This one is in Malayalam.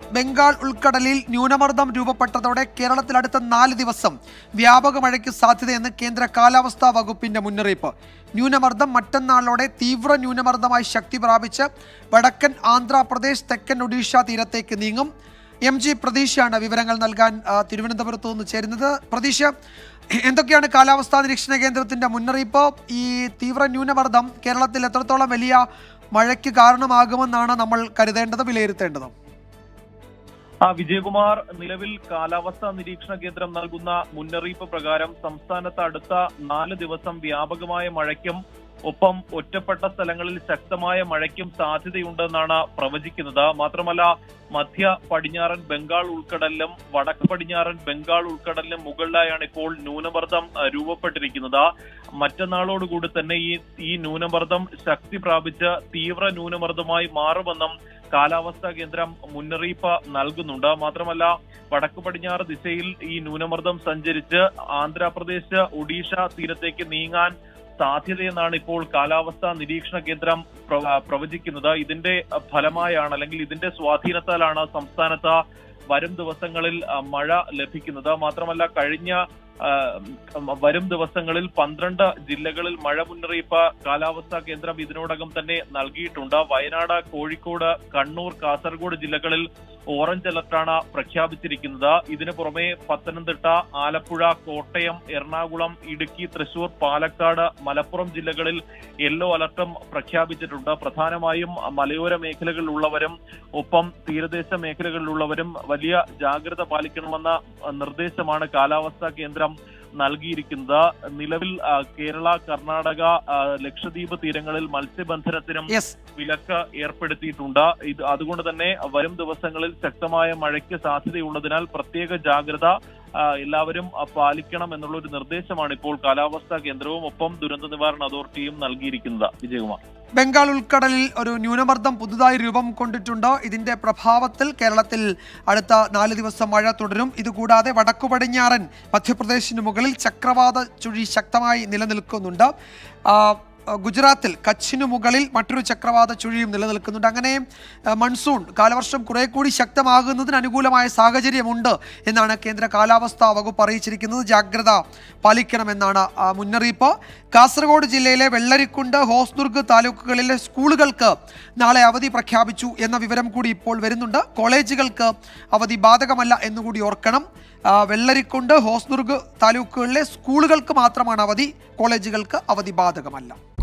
ബംഗാൾ ഉൾക്കടലിൽ ന്യൂനമർദ്ദം രൂപപ്പെട്ടതോടെ കേരളത്തിൽ അടുത്ത നാല് ദിവസം വ്യാപക മഴയ്ക്ക് സാധ്യതയെന്ന് കേന്ദ്ര കാലാവസ്ഥാ വകുപ്പിന്റെ മുന്നറിയിപ്പ് ന്യൂനമർദ്ദം മറ്റന്നാളോടെ തീവ്ര ന്യൂനമർദ്ദമായി ശക്തി പ്രാപിച്ച് വടക്കൻ ആന്ധ്രാപ്രദേശ് തെക്കൻ ഒഡീഷ തീരത്തേക്ക് നീങ്ങും എം ജി പ്രതീക്ഷയാണ് വിവരങ്ങൾ നൽകാൻ ആ, തിരുവനന്തപുരത്ത് നിന്ന് ചേരുന്നത് പ്രതീക്ഷ എന്തൊക്കെയാണ് കാലാവസ്ഥാ നിരീക്ഷണ കേന്ദ്രത്തിന്റെ മുന്നറിയിപ്പ് ഈ തീവ്ര ന്യൂനമർദ്ദം കേരളത്തിൽ എത്രത്തോളം വലിയ മഴയ്ക്ക് കാരണമാകുമെന്നാണ് നമ്മൾ കരുതേണ്ടത് വിലയിരുത്തേണ്ടത് ആ വിജയകുമാർ നിലവിൽ കാലാവസ്ഥാ നിരീക്ഷണ കേന്ദ്രം നൽകുന്ന മുന്നറിയിപ്പ് പ്രകാരം സംസ്ഥാനത്ത് അടുത്ത നാല് ദിവസം വ്യാപകമായ മഴയ്ക്കും ഒപ്പം ഒറ്റപ്പെട്ട സ്ഥലങ്ങളിൽ ശക്തമായ മഴയ്ക്കും സാധ്യതയുണ്ടെന്നാണ് പ്രവചിക്കുന്നത് മാത്രമല്ല മധ്യ പടിഞ്ഞാറൻ ബംഗാൾ ഉൾക്കടലിലും വടക്ക് പടിഞ്ഞാറൻ ബംഗാൾ ഉൾക്കടലിനും മുകളിലായാണ് ഇപ്പോൾ ന്യൂനമർദ്ദം ആ, രൂപപ്പെട്ടിരിക്കുന്നത് മറ്റന്നാളോടുകൂടി തന്നെ ഈ ഈ ന്യൂനമർദ്ദം ശക്തി പ്രാപിച്ച് തീവ്ര ന്യൂനമർദ്ദമായി മാറുമെന്നും കാലാവസ്ഥാ കേന്ദ്രം മുന്നറിയിപ്പ് നൽകുന്നുണ്ട് മാത്രമല്ല വടക്ക് പടിഞ്ഞാറ് ദിശയിൽ ഈ ന്യൂനമർദ്ദം സഞ്ചരിച്ച് ആന്ധ്രാപ്രദേശ് ഒഡീഷ തീരത്തേക്ക് നീങ്ങാൻ സാധ്യതയെന്നാണ് ഇപ്പോൾ കാലാവസ്ഥാ നിരീക്ഷണ കേന്ദ്രം പ്ര- പ്രവചിക്കുന്നത് ഇതിന്റെ ഫലമായാണ് അല്ലെങ്കിൽ ഇതിന്റെ സ്വാധീനത്താലാണ് സംസ്ഥാനത്ത് വരും ദിവസങ്ങളിൽ ആ, മഴ ലഭിക്കുന്നത് മാത്രമല്ല കഴിഞ്ഞ ആ, വരും ദിവസങ്ങളിൽ പന്ത്രണ്ട് ജില്ലകളിൽ മഴ മുന്നറിയിപ്പ് കാലാവസ്ഥാ കേന്ദ്രം ഇതിനോടകം തന്നെ നൽകിയിട്ടുണ്ട് വയനാട് കോഴിക്കോട് കണ്ണൂർ കാസർഗോഡ് ജില്ലകളിൽ ഓറഞ്ച് അലർട്ടാണ് പ്രഖ്യാപിച്ചിരിക്കുന്നത് ഇതിനു പുറമെ പത്തനംതിട്ട ആലപ്പുഴ കോട്ടയം എറണാകുളം ഇടുക്കി തൃശൂർ പാലക്കാട് മലപ്പുറം ജില്ലകളിൽ യെല്ലോ അലർട്ടും പ്രഖ്യാപിച്ചിട്ടുണ്ട് പ്രധാനമായും മലയോര മേഖലകളിലുള്ളവരും ഒപ്പം തീരദേശ മേഖലകളിലുള്ളവരും വലിയ ജാഗ്രത പാലിക്കണമെന്ന അഹ്, നിർദ്ദേശമാണ് കാലാവസ്ഥാ കേന്ദ്രം നൽകിയിരിക്കുന്നത് നിലവിൽ ആ, കേരള കർണാടക ആ, ലക്ഷദ്വീപ് തീരങ്ങളിൽ മത്സ്യബന്ധനത്തിനും യെസ് വിലക്ക് ഏർപ്പെടുത്തിയിട്ടുണ്ട് ഇത് അതുകൊണ്ട് തന്നെ വരും ദിവസങ്ങളിൽ ശക്തമായ മഴയ്ക്ക് സാധ്യതയുള്ളതിനാൽ പ്രത്യേക ജാഗ്രത ആ, എല്ലാവരും ആ, പാലിക്കണം എന്നുള്ള ഒരു നിർദ്ദേശമാണ് ഇപ്പോൾ കാലാവസ്ഥാ കേന്ദ്രവും ഒപ്പം ദുരന്ത നിവാരണ അതോറിറ്റിയും നൽകിയിരിക്കുന്നത് വിജയകുമാർ ബംഗാൾ ഉൾക്കടലിൽ ഒരു ന്യൂനമർദ്ദം പുതുതായി രൂപം കൊണ്ടിട്ടുണ്ട് ഇതിന്റെ പ്രഭാവത്തിൽ കേരളത്തിൽ അടുത്ത നാല് ദിവസം മഴ തുടരും ഇതുകൂടാതെ വടക്കു പടിഞ്ഞാറൻ മധ്യപ്രദേശിന് മുകളിൽ ചക്രവാത ചുഴി ശക്തമായി നിലനിൽക്കുന്നുണ്ട് ആ, ഗുജറാത്തിൽ കച്ചിന് മുകളിൽ മറ്റൊരു ചക്രവാത ചുഴിയും നിലനിൽക്കുന്നുണ്ട് അങ്ങനെ ആ, മൺസൂൺ കാലവർഷം കുറെ കൂടി ശക്തമാകുന്നതിന് അനുകൂലമായ സാഹചര്യമുണ്ട് എന്നാണ് കേന്ദ്ര കാലാവസ്ഥാ വകുപ്പ് അറിയിച്ചിരിക്കുന്നത് ജാഗ്രത പാലിക്കണമെന്നാണ് ആ, മുന്നറിയിപ്പ് കാസർഗോഡ് ജില്ലയിലെ വെള്ളരിക്കുണ്ട് ഹോസ്ദുർഗ് താലൂക്കുകളിലെ സ്കൂളുകൾക്ക് നാളെ അവധി പ്രഖ്യാപിച്ചു എന്ന വിവരം കൂടി ഇപ്പോൾ വരുന്നുണ്ട് കോളേജുകൾക്ക് അവധി ബാധകമല്ല എന്നുകൂടി ഓർക്കണം ആ, വെള്ളരിക്കുണ്ട് ഹോസ്ദുർഗ് താലൂക്കുകളിലെ സ്കൂളുകൾക്ക് മാത്രമാണ് അവധി കോളേജുകൾക്ക് അവധി ബാധകമല്ല